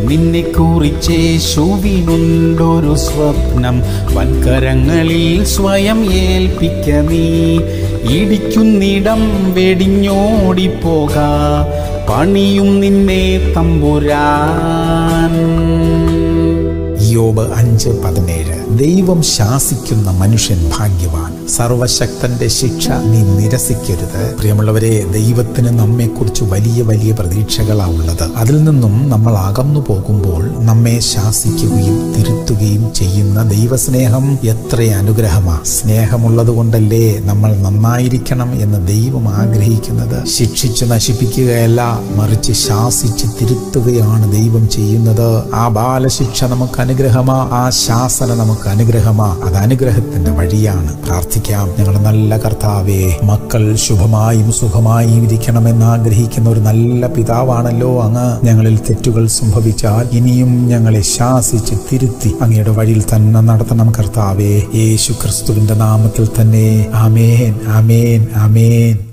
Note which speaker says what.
Speaker 1: നിന്നെ കുറിച്ചേശുവിനുണ്ടൊരു സ്വപ്നം വൻകരങ്ങളിൽ സ്വയം ഏൽപ്പിക്ക നീ ഇടിക്കുന്നിടം വെടിഞ്ഞോടിപ്പോക പണിയും നിന്നെ തമ്പുരാൻ
Speaker 2: യോബ് അഞ്ച് പതിനേഴ് ദൈവം ശാസിക്കുന്ന മനുഷ്യൻ ഭാഗ്യവാൻ സർവശക്തന്റെ ശിക്ഷ നീ നിരസിക്കരുത് പ്രിയമുള്ളവരെ ദൈവത്തിന് നമ്മെക്കുറിച്ച് വലിയ വലിയ പ്രതീക്ഷകളാ ഉള്ളത് അതിൽ നിന്നും നമ്മൾ അകന്നു പോകുമ്പോൾ നമ്മെ ശാസിക്കുകയും തിരുത്തുകയും ചെയ്യുന്ന ദൈവസ്നേഹം എത്ര അനുഗ്രഹമാ സ്നേഹമുള്ളത് കൊണ്ടല്ലേ നമ്മൾ നന്നായിരിക്കണം എന്ന് ദൈവം ആഗ്രഹിക്കുന്നത് ശിക്ഷിച്ച് നശിപ്പിക്കുകയല്ല മറിച്ച് ശാസിച്ച് തിരുത്തുകയാണ് ദൈവം ചെയ്യുന്നത് ആ ബാലശിക്ഷ നമുക്ക് അനുഗ്രഹമാ ആ ശാസന നമുക്ക് അനുഗ്രഹമാ അത് അനുഗ്രഹത്തിന്റെ വഴിയാണ് പ്രാർത്ഥിക്കാം ഞങ്ങളുടെ നല്ല കർത്താവേ മക്കൾ ശുഭമായും സുഖമായും ഇരിക്കണമെന്ന് ആഗ്രഹിക്കുന്ന ഒരു നല്ല പിതാവാണല്ലോ അങ്ങ് ഞങ്ങളിൽ തെറ്റുകൾ സംഭവിച്ചാൽ ഇനിയും ഞങ്ങളെ ശാസിച്ച് തിരുത്തി അങ്ങയുടെ വഴിയിൽ തന്നെ നടത്തണം കർത്താവേ യേശു ക്രിസ്തുവിന്റെ നാമത്തിൽ തന്നെ ആമേൻ ആമേൻ ആമേൻ